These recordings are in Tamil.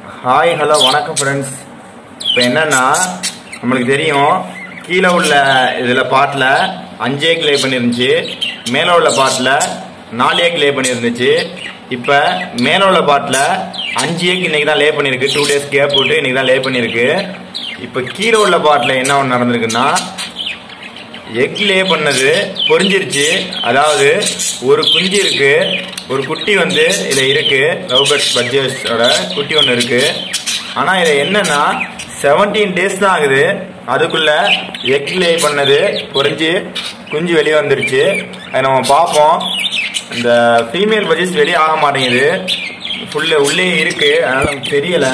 ஹாய் ஹலோ வணக்கம் ஃப்ரெண்ட்ஸ் இப்போ என்னன்னா நம்மளுக்கு தெரியும் கீழே உள்ள இதில் பாட்டில் அஞ்சே கிளே பண்ணியிருந்துச்சு மேலே உள்ள பாட்டில் நாலே கிளே பண்ணியிருந்துச்சு இப்போ மேலே உள்ள பாட்டில் அஞ்சு ஏக்கு இன்னைக்கு தான் லே பண்ணியிருக்கு டூ டேஸ் கேப் விட்டு இன்னைக்கு தான் லே பண்ணியிருக்கு இப்போ கீழே உள்ள பாட்டில் என்ன ஒன்று நடந்திருக்குன்னா எக் லே பண்ணது பொரிஞ்சிருச்சு அதாவது ஒரு குஞ்சு இருக்கு ஒரு குட்டி வந்து இதில் இருக்கு லவ் பேர்ட்ஸ் பட்ஜெட்ஸோட குட்டி ஒன்று இருக்கு ஆனால் இதில் என்னன்னா செவன்டீன் டேஸ் தான் ஆகுது அதுக்குள்ள எக் லே பண்ணது பொரிஞ்சு குஞ்சு வெளியே வந்துருச்சு அதை நம்ம பார்ப்போம் இந்த ஃபீமேல் பட்ஜெட்ஸ் வெளியே ஆக மாட்டேங்குது ஃபுல்லு உள்ளே இருக்கு அதனால நமக்கு தெரியலை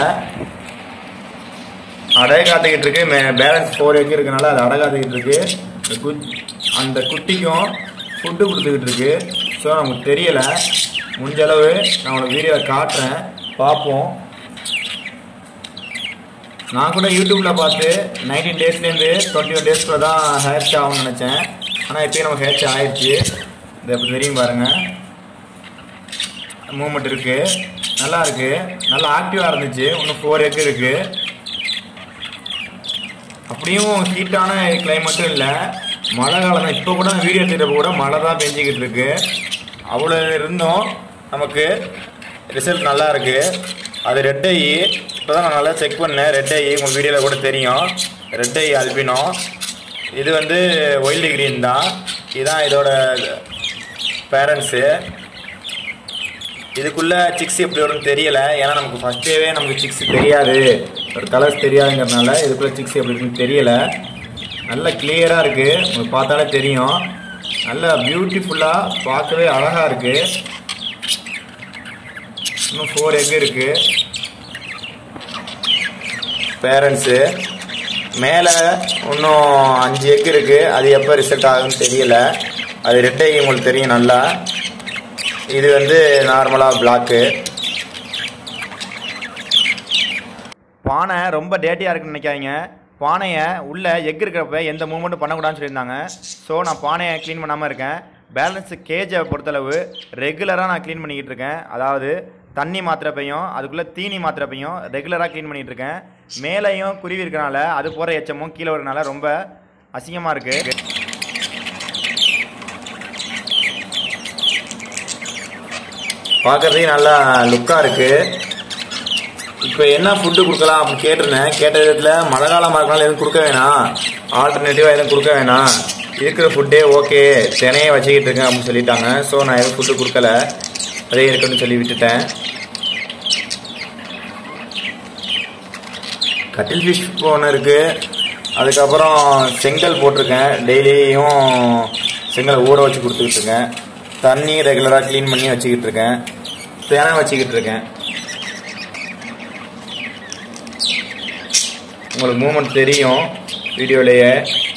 அடை காத்துக்கிட்டு இருக்கு பேலன்ஸ் ஃபோர் எக் இருக்கனால அது அடை காத்துக்கிட்டு இருக்கு இந்த குச் அந்த குட்டிக்கும் ஃபுட்டு கொடுத்துக்கிட்டு இருக்கு ஸோ நமக்கு தெரியலை முடிஞ்ச அளவு நான் உனக்கு வீடியோவில் காட்டுறேன் பார்ப்போம் நான் கூட யூடியூப்பில் பார்த்து நைன்டீன் டேஸ்லேருந்து டுவெண்ட்டி ஒன் டேஸ்க்குள்ள தான் ஹேட்ச் ஆகும்னு நினச்சேன் ஆனால் இப்போயும் நமக்கு ஹேட்ச் ஆயிடுச்சு இது எப்படி தெரியும் பாருங்கள் மூமெண்ட் இருக்குது நல்லா இருக்குது நல்லா ஆக்டிவாக இருந்துச்சு இன்னும் ஃபோர் எக் இருக்குது அப்படியும் ஹீட்டான கிளைமேட்டும் இல்லை மழை காலம் தான் இப்போ கூட வீடியோ எடுத்துகிட்ட கூட மழை தான் பெஞ்சிக்கிட்டு இருக்கு அவ்வளோ இருந்தும் நமக்கு ரிசல்ட் நல்லா இருக்கு அது ரெட் ஐ இப்போ தான் நான் நல்லா செக் பண்ணேன் ரெட் ஐ உங்கள் வீடியோவில் கூட தெரியும் ரெட் ஐ அல்பினோ இது வந்து ஒயில்டு கிரீன் தான் இதுதான் இதோட பேரண்ட்ஸு இதுக்குள்ள சிக்ஸ் எப்படி வரும்னு தெரியல ஏன்னா நமக்கு ஃபர்ஸ்ட் டேவே நமக்கு சிக்ஸ் தெரியாது ஒரு கலர்ஸ் தெரியாதுங்கிறதுனால இதுக்குள்ள சிக்ஸ் எப்படி இருக்குன்னு தெரியல நல்ல கிளியராக இருக்கு உங்களுக்கு பார்த்தாலே தெரியும் நல்ல பியூட்டிஃபுல்லாக பார்க்கவே அழகா இருக்கு இன்னும் ஃபோர் எக் இருக்கு பேரண்ட்ஸு மேலே இன்னும் அஞ்சு எக் இருக்கு அது எப்போ ரிசல்ட் ஆகுதுன்னு தெரியல அது ரெட் ஐ உங்களுக்கு தெரியும் நல்லா இது வந்து நார்மலாக பிளாக்கு பானை ரொம்ப டேட்டியாக இருக்குன்னு நினைக்காதீங்க பானையை உள்ள எக் இருக்கிறப்ப எந்த மூவ்மெண்ட்டும் பண்ணக்கூடாதுன்னு சொல்லியிருந்தாங்க ஸோ நான் பானையை க்ளீன் பண்ணாமல் இருக்கேன் பேலன்ஸ் கேஜை பொறுத்தளவு ரெகுலராக நான் க்ளீன் பண்ணிக்கிட்டு இருக்கேன் அதாவது தண்ணி மாத்திரப்பையும் அதுக்குள்ளே தீனி மாத்திரப்பையும் ரெகுலராக க்ளீன் பண்ணிகிட்டு இருக்கேன் மேலேயும் குருவி இருக்கனால அது போகிற எச்சமும் கீழே வரனால ரொம்ப அசிங்கமாக இருக்குது பார்க்கறதுக்கு நல்லா லுக்காக இருக்கு இப்போ என்ன ஃபுட்டு கொடுக்கலாம் அப்படின்னு கேட்டிருந்தேன் கேட்ட விதத்தில் மழை காலமாக இருக்கனால எதுவும் கொடுக்க வேணாம் ஆல்டர்னேட்டிவாக எதுவும் கொடுக்க வேணாம் இருக்கிற ஃபுட்டே ஓகே தினையே வச்சுக்கிட்டு இருக்கேன் அப்படின்னு சொல்லிட்டாங்க ஸோ நான் எதுவும் ஃபுட்டு கொடுக்கல அதே இருக்குன்னு சொல்லி விட்டுட்டேன் கட்டில் ஃபிஷ் ஒன்று இருக்குது அதுக்கப்புறம் செங்கல் போட்டிருக்கேன் டெய்லியும் செங்கலை ஊற வச்சு கொடுத்துக்கிட்டு இருக்கேன் தண்ணி ரெகுலராக க்ளீன் பண்ணி வச்சுக்கிட்டு இருக்கேன் தேனை வச்சுக்கிட்டு இருக்கேன் உங்களுக்கு மூமெண்ட் தெரியும் வீடியோலேயே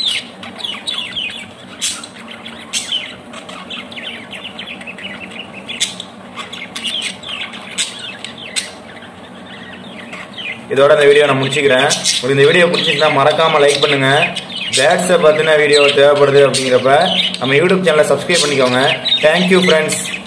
இதோட இந்த வீடியோ நான் முடிச்சுக்கிறேன் உங்களுக்கு இந்த வீடியோ பிடிச்சிருந்தா மறக்காம லைக் பண்ணுங்க பேட்ஸை பற்றின வீடியோ தேவைப்படுது அப்படிங்கிறப்ப நம்ம யூடியூப் சேனலை சப்ஸ்கிரைப் பண்ணிக்கோங்க தேங்க்யூ ஃப்ரெண்ட்ஸ்